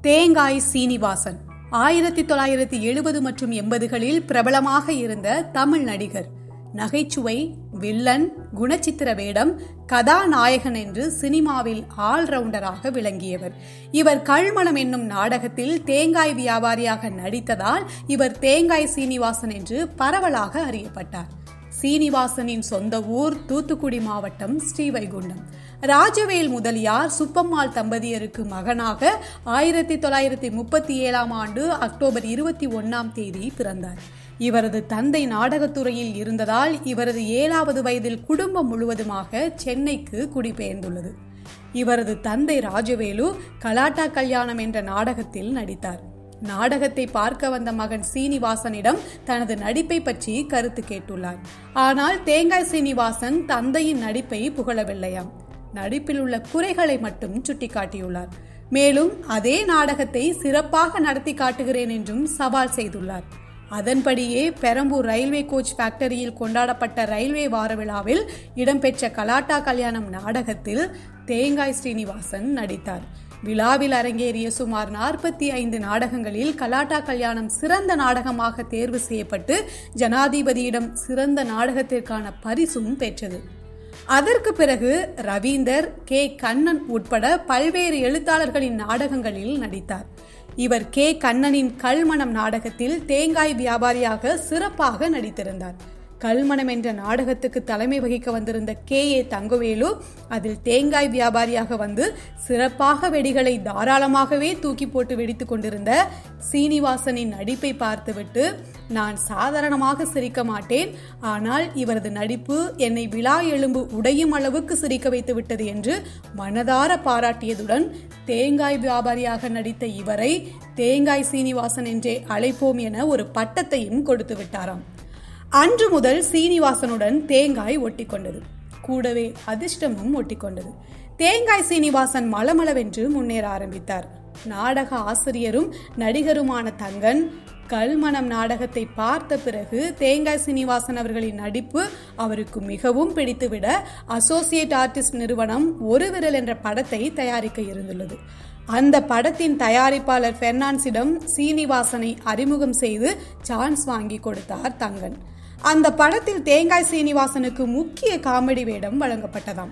தேங்காய் சீனிவாசன் ஆயிரத்தி தொள்ளாயிரத்தி எழுபது மற்றும் எண்பதுகளில் பிரபலமாக இருந்த தமிழ் நடிகர் நகைச்சுவை வில்லன் குணச்சித்திர வேடம் கதாநாயகன் என்று சினிமாவில் ஆல்ரவுண்டராக விளங்கியவர் இவர் கல்மணம் என்னும் நாடகத்தில் தேங்காய் வியாபாரியாக நடித்ததால் இவர் தேங்காய் சீனிவாசன் என்று பரவலாக அறியப்பட்டார் சீனிவாசனின் சொந்த ஊர் தூத்துக்குடி மாவட்டம் ஸ்ரீவைகுண்டம் ராஜவேல் முதலியார் சுப்பம்மாள் தம்பதியருக்கு மகனாக ஆயிரத்தி தொள்ளாயிரத்தி முப்பத்தி ஏழாம் ஆண்டு அக்டோபர் இருபத்தி ஒன்னாம் தேதி பிறந்தார் இவரது தந்தை நாடகத்துறையில் இருந்ததால் இவரது ஏழாவது வயதில் குடும்பம் முழுவதுமாக சென்னைக்கு குடிபெயர்ந்துள்ளது இவரது தந்தை ராஜவேலு கலாட்டா கல்யாணம் என்ற நாடகத்தில் நடித்தார் நாடகத்தை பார்க்க வந்த மகன் சீனிவாசனிடம் தனது நடிப்பை பற்றி கருத்து கேட்டுள்ளார் ஆனால் தேங்காய் சீனிவாசன் தந்தையின் நடிப்பை புகழவில்லையாம் நடிப்பில் உள்ள குறைகளை மட்டும் சுட்டிக்காட்டியுள்ளார் மேலும் அதே நாடகத்தை சிறப்பாக நடத்தி காட்டுகிறேன் என்றும் சவால் செய்துள்ளார் அதன்படியே பெரம்பூர் ரயில்வே கோச் ஃபேக்டரியில் கொண்டாடப்பட்ட ரயில்வே வார விழாவில் இடம்பெற்ற கலாட்டா கல்யாணம் நாடகத்தில் தேங்காய் ஸ்ரீனிவாசன் நடித்தார் விழாவில் அரங்கேறிய சுமார் நாற்பத்தி ஐந்து நாடகங்களில் கலாட்டா கல்யாணம் சிறந்த நாடகமாக தேர்வு செய்யப்பட்டு ஜனாதிபதியிடம் சிறந்த நாடகத்திற்கான பரிசும் பெற்றது அதற்கு பிறகு ரவீந்தர் கே கண்ணன் உட்பட பல்வேறு எழுத்தாளர்களின் நாடகங்களில் நடித்தார் இவர் கே கண்ணனின் கல்மணம் நாடகத்தில் தேங்காய் வியாபாரியாக சிறப்பாக நடித்திருந்தார் கல்மணம் என்ற நாடகத்துக்கு தலைமை வகிக்க வந்திருந்த கே ஏ தங்கவேலு அதில் தேங்காய் வியாபாரியாக வந்து சிறப்பாக வெடிகளை தாராளமாகவே தூக்கி போட்டு வெடித்து கொண்டிருந்த சீனிவாசனின் நடிப்பை பார்த்துவிட்டு நான் சாதாரணமாக சிரிக்க மாட்டேன் ஆனால் இவரது நடிப்பு என்னை விழா எலும்பு உடையும் அளவுக்கு சிரிக்க வைத்து விட்டது என்று மனதார பாராட்டியதுடன் தேங்காய் வியாபாரியாக நடித்த இவரை தேங்காய் சீனிவாசன் என்றே அழைப்போம் என ஒரு பட்டத்தையும் கொடுத்து விட்டாராம் அன்று முதல் சீனிவாசனுடன் தேங்காய் ஒட்டிக்கொண்டது கூடவே அதிர்ஷ்டமும் ஒட்டிக்கொண்டது தேங்காய் சீனிவாசன் மலமளவென்று முன்னேற ஆரம்பித்தார் நாடக ஆசிரியரும் நடிகருமான தங்கன் கல்மணம் நாடகத்தை பார்த்த பிறகு தேங்காய் சீனிவாசன் அவர்களின் நடிப்பு அவருக்கு மிகவும் பிடித்துவிட அசோசியேட் ஆர்டிஸ்ட் நிறுவனம் ஒரு விரல் என்ற படத்தை தயாரிக்க இருந்துள்ளது அந்த படத்தின் தயாரிப்பாளர் பெர்னான்ஸிடம் சீனிவாசனை அறிமுகம் செய்து சான்ஸ் வாங்கி கொடுத்தார் தங்கன் அந்த படத்தில் தேங்காய் சீனிவாசனுக்கு முக்கிய காமெடி வேடம் வழங்கப்பட்டதாம்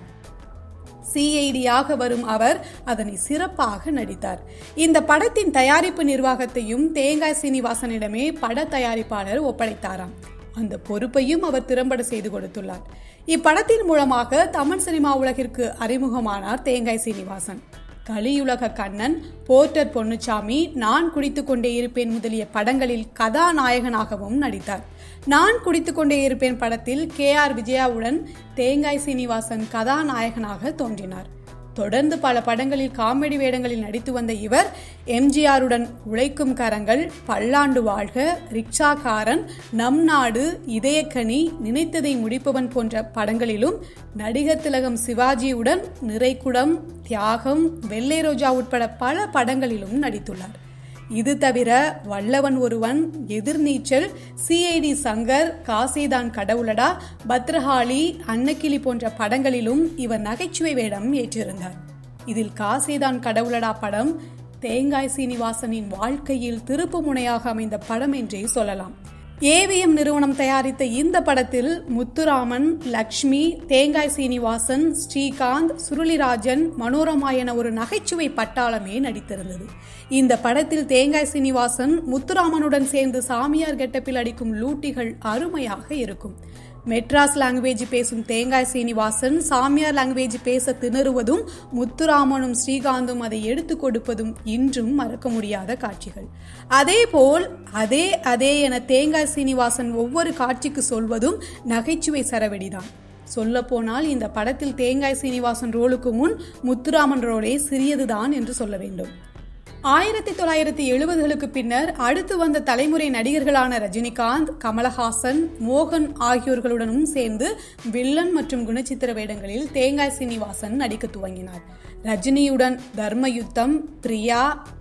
சிஐடியாக வரும் அவர் அதனை சிறப்பாக நடித்தார் இந்த படத்தின் தயாரிப்பு நிர்வாகத்தையும் தேங்காய் சீனிவாசனிடமே பட தயாரிப்பாளர் ஒப்படைத்தாராம் அந்த பொறுப்பையும் அவர் திறம்பட செய்து கொடுத்துள்ளார் இப்படத்தின் மூலமாக தமிழ் சினிமா உலகிற்கு அறிமுகமானார் தேங்காய் சீனிவாசன் கலியுலக கண்ணன் போர்ட்டர் பொன்னுச்சாமி நான் குடித்துக் கொண்டே இருப்பேன் முதலிய படங்களில் கதாநாயகனாகவும் நடித்தார் நான் குடித்துக் கொண்டே இருப்பேன் படத்தில் கே ஆர் விஜயாவுடன் தேங்காய் சீனிவாசன் கதாநாயகனாக தோன்றினார் தொடர்ந்து பல படங்களில் காமெடி வேடங்களில் நடித்து வந்த இவர் எம்ஜிஆருடன் உழைக்கும் கரங்கள் பல்லாண்டு வாழ்க ரிக்ஷாக்காரன் நம் நாடு இதயக்கனி நினைத்ததை முடிப்பவன் போன்ற படங்களிலும் நடிகர் திலகம் சிவாஜியுடன் நிறைக்குடம் தியாகம் வெள்ளை ரோஜா உட்பட பல படங்களிலும் நடித்துள்ளார் இது தவிர வல்லவன் ஒருவன் எதிர்நீச்சல் சிஐடி சங்கர் காசிதான் கடவுளடா பத்ரஹாளி அன்னக்கிளி போன்ற படங்களிலும் இவர் நகைச்சுவை வேடம் ஏற்றிருந்தார் இதில் காசிதான் கடவுளடா படம் தேங்காய் சீனிவாசனின் வாழ்க்கையில் திருப்பு முனையாக அமைந்த படம் என்றே சொல்லலாம் ஏவிஎம் நிறுவனம் தயாரித்த இந்த படத்தில் முத்துராமன் லக்ஷ்மி தேங்காய் சீனிவாசன் ஸ்ரீகாந்த் சுருளிராஜன் மனோரமா என ஒரு நகைச்சுவை பட்டாளமே நடித்திருந்தது இந்த படத்தில் தேங்காய் சீனிவாசன் முத்துராமனுடன் சேர்ந்து சாமியார் கெட்டப்பில் அடிக்கும் லூட்டிகள் அருமையாக இருக்கும் மெட்ராஸ் லாங்குவேஜ் பேசும் தேங்காய் சீனிவாசன் சாமியார் லாங்குவேஜ் பேச திணறுவதும் முத்துராமனும் ஸ்ரீகாந்தும் அதை எடுத்து கொடுப்பதும் இன்றும் மறக்க முடியாத காட்சிகள் அதே போல் அதே அதே என தேங்காய் சீனிவாசன் ஒவ்வொரு காட்சிக்கு சொல்வதும் நகைச்சுவை சரவெடிதான் சொல்ல போனால் இந்த படத்தில் தேங்காய் சீனிவாசன் ரோலுக்கு முன் முத்துராமன் ரோலே சிறியதுதான் என்று சொல்ல வேண்டும் ஆயிரத்தி தொள்ளாயிரத்தி எழுபதுகளுக்கு பின்னர் அடுத்து வந்த தலைமுறை நடிகர்களான ரஜினிகாந்த் கமலஹாசன் மோகன் ஆகியோர்களுடனும் சேர்ந்து வில்லன் மற்றும் குணச்சித்திர வேடங்களில் தேங்காய் சீனிவாசன் நடிக்க துவங்கினார் ரஜினியுடன் தர்மயுத்தம் பிரியா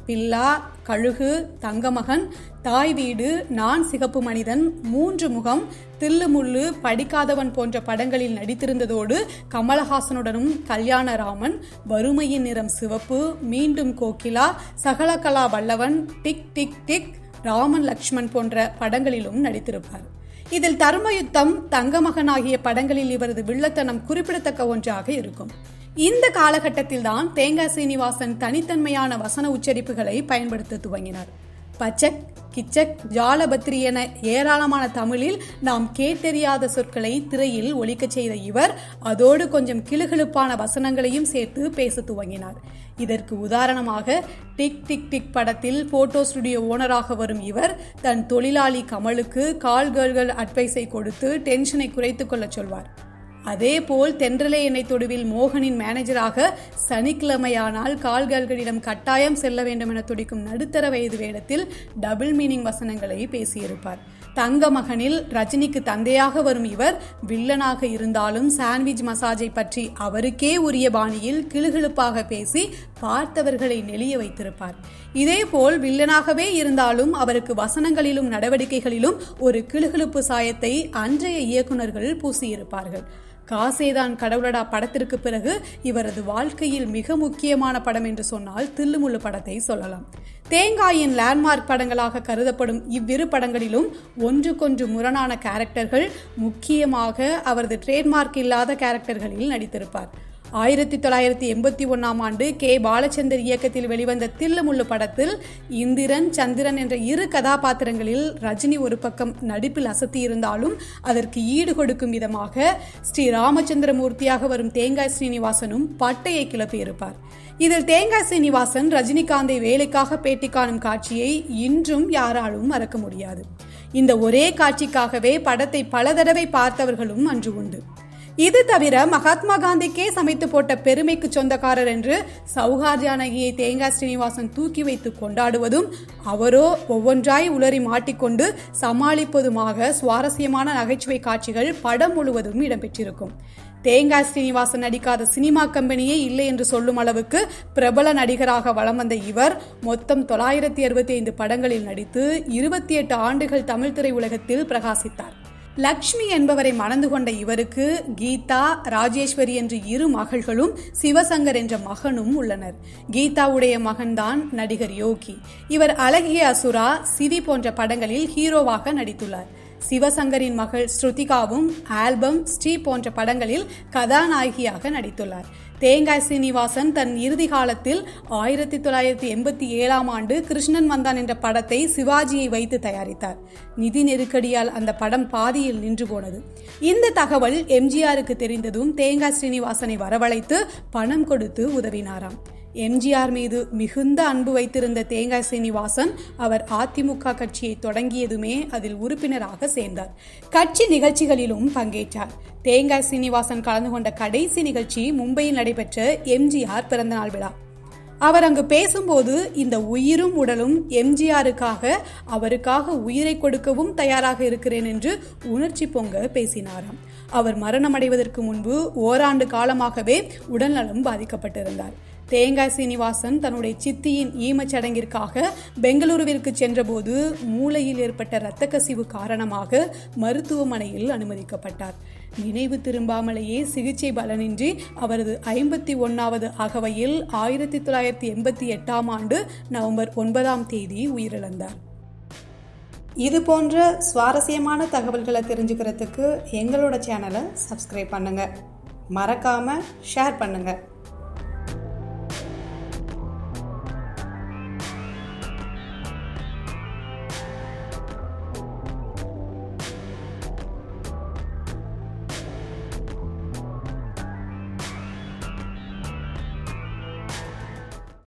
பில்லா கழுகு தங்கமகன் தாய் வீடு நான் சிகப்பு மனிதன் மூன்று முகம் தில்லுமுள்ளு படிக்காதவன் போன்ற படங்களில் நடித்திருந்ததோடு கமலஹாசனுடனும் கல்யாணராமன் வறுமையின் நிறம் சிவப்பு மீண்டும் கோகிலா சகலகலா வல்லவன் டிக் டிக் டிக் ராமன் லக்ஷ்மண் போன்ற படங்களிலும் நடித்திருப்பார் இதில் தர்மயுத்தம் தங்கமகன் ஆகிய படங்களில் இவரது வில்லத்தனம் குறிப்பிடத்தக்க ஒன்றாக இருக்கும் இந்த காலகட்டத்தில் தான் தேங்காய் சீனிவாசன் தனித்தன்மையான வசன உச்சரிப்புகளை பயன்படுத்த துவங்கினார் பச்சக் கிச்சக் ஜாலபத்ரி என ஏராளமான தமிழில் நாம் கேட்டறியாத சொற்களை திரையில் ஒலிக்கச் செய்த இவர் அதோடு கொஞ்சம் கிளுகிழுப்பான வசனங்களையும் சேர்த்து பேச துவங்கினார் இதற்கு உதாரணமாக டிக் டிக் டிக் படத்தில் போட்டோ ஸ்டுடியோ ஓனராக வரும் இவர் தன் தொழிலாளி கமலுக்கு கால்கள்கள் அட்வைஸை கொடுத்து டென்ஷனை குறைத்துக் கொள்ளச் சொல்வார் அதேபோல் தென்றலே எண்ணெய் தொடுவில் மோகனின் மேனேஜராக சனிக்கிழமையானால் கால்கள்களிடம் கட்டாயம் செல்ல வேண்டும் என துடிக்கும் நடுத்தர வயது வேடத்தில் டபுள் மீனிங் வசனங்களை பேசியிருப்பார் தங்க மகனில் ரஜினிக்கு தந்தையாக வரும் இவர் வில்லனாக இருந்தாலும் சாண்ட்விச் மசாஜை பற்றி அவருக்கே உரிய பாணியில் கிளுகிழுப்பாக பேசி பார்த்தவர்களை நெளிய வைத்திருப்பார் இதேபோல் வில்லனாகவே இருந்தாலும் அவருக்கு வசனங்களிலும் நடவடிக்கைகளிலும் ஒரு கிளுகிழுப்பு சாயத்தை அன்றைய இயக்குநர்கள் பூசியிருப்பார்கள் காசேதான் கடவுளடா படத்திற்கு பிறகு இவரது வாழ்க்கையில் மிக முக்கியமான படம் என்று சொன்னால் தில்லுமுள்ளு படத்தை சொல்லலாம் தேங்காயின் லேண்ட்மார்க் படங்களாக கருதப்படும் இவ்விரு படங்களிலும் ஒன்றுக்கொன்று முரணான கேரக்டர்கள் முக்கியமாக அவரது ட்ரேட்மார்க் இல்லாத கேரக்டர்களில் நடித்திருப்பார் ஆயிரத்தி தொள்ளாயிரத்தி எண்பத்தி ஒன்னாம் ஆண்டு கே பாலச்சந்தர் இயக்கத்தில் வெளிவந்த தில்லுமுள்ளு படத்தில் இந்திரன் சந்திரன் என்ற இரு கதாபாத்திரங்களில் ரஜினி ஒரு பக்கம் நடிப்பில் அசத்தி இருந்தாலும் அதற்கு ஈடு கொடுக்கும் விதமாக ஸ்ரீ ராமச்சந்திரமூர்த்தியாக வரும் தேங்காய் ஸ்ரீனிவாசனும் பட்டையை கிளப்பியிருப்பார் இதில் தேங்காய் சீனிவாசன் ரஜினிகாந்தை வேலைக்காக பேட்டி காணும் காட்சியை இன்றும் யாராலும் மறக்க முடியாது இந்த ஒரே காட்சிக்காகவே படத்தை பல தடவை பார்த்தவர்களும் அன்று உண்டு இது தவிர மகாத்மா காந்திக்கே சமைத்து போட்ட பெருமைக்கு சொந்தக்காரர் என்று சௌஹார் ஜானகியை தேங்காய் ஸ்ரீனிவாசன் தூக்கி வைத்து கொண்டாடுவதும் அவரோ ஒவ்வொன்றாய் உளறி மாட்டிக்கொண்டு சமாளிப்பதுமாக சுவாரஸ்யமான நகைச்சுவை காட்சிகள் படம் முழுவதும் இடம்பெற்றிருக்கும் தேங்காய் ஸ்ரீனிவாசன் நடிக்காத சினிமா கம்பெனியே இல்லை என்று சொல்லும் அளவுக்கு பிரபல நடிகராக வலம் வந்த இவர் மொத்தம் தொள்ளாயிரத்தி அறுபத்தி ஐந்து படங்களில் நடித்து இருபத்தி எட்டு ஆண்டுகள் தமிழ் திரையுலகத்தில் பிரகாசித்தார் லக்ஷ்மி என்பவரை மணந்து கொண்ட இவருக்கு கீதா ராஜேஸ்வரி என்று இரு மகள்களும் சிவசங்கர் என்ற மகனும் உள்ளனர் கீதாவுடைய மகன்தான் நடிகர் யோகி இவர் அழகிய அசுரா சிவி போன்ற படங்களில் ஹீரோவாக நடித்துள்ளார் சிவசங்கரின் மகள் ஸ்ருதிகாவும் ஆல்பம் ஸ்ரீ போன்ற படங்களில் கதாநாயகியாக நடித்துள்ளார் தேங்காய் சீனிவாசன் தன் இறுதி காலத்தில் ஆயிரத்தி தொள்ளாயிரத்தி எண்பத்தி ஏழாம் ஆண்டு கிருஷ்ணன் வந்தான் என்ற படத்தை சிவாஜியை வைத்து தயாரித்தார் நிதி நெருக்கடியால் அந்த படம் பாதியில் நின்று போனது இந்த தகவல் எம்ஜிஆருக்கு தெரிந்ததும் தேங்காய் ஸ்ரீனிவாசனை வரவழைத்து பணம் கொடுத்து உதவினாராம் எம்ஜிஆர் மீது மிகுந்த அன்பு வைத்திருந்த தேங்காய் சீனிவாசன் அவர் அதிமுக கட்சியை தொடங்கியதுமே அதில் உறுப்பினராக சேர்ந்தார் கட்சி நிகழ்ச்சிகளிலும் பங்கேற்றார் தேங்காய் சீனிவாசன் கலந்து கொண்ட கடைசி நிகழ்ச்சி மும்பையில் நடைபெற்ற எம்ஜிஆர் பிறந்தநாள் விழா அவர் அங்கு பேசும்போது இந்த உயிரும் உடலும் எம்ஜிஆருக்காக அவருக்காக உயிரை கொடுக்கவும் தயாராக இருக்கிறேன் என்று உணர்ச்சி பொங்க பேசினாராம் அவர் மரணமடைவதற்கு முன்பு ஓராண்டு காலமாகவே உடல்நலம் பாதிக்கப்பட்டிருந்தார் தேங்காய் சீனிவாசன் தன்னுடைய சித்தியின் ஈமச் சடங்கிற்காக பெங்களூருவிற்கு சென்றபோது மூளையில் ஏற்பட்ட இரத்த கசிவு காரணமாக மருத்துவமனையில் அனுமதிக்கப்பட்டார் நினைவு திரும்பாமலேயே சிகிச்சை பலனின்றி அவரது ஐம்பத்தி ஒன்னாவது அகவையில் ஆயிரத்தி தொள்ளாயிரத்தி எண்பத்தி எட்டாம் ஆண்டு நவம்பர் ஒன்பதாம் தேதி உயிரிழந்தார் இது போன்ற சுவாரஸ்யமான தகவல்களை தெரிஞ்சுக்கிறதுக்கு எங்களோட சேனலை சப்ஸ்கிரைப் பண்ணுங்க மறக்காம ஷேர் பண்ணுங்க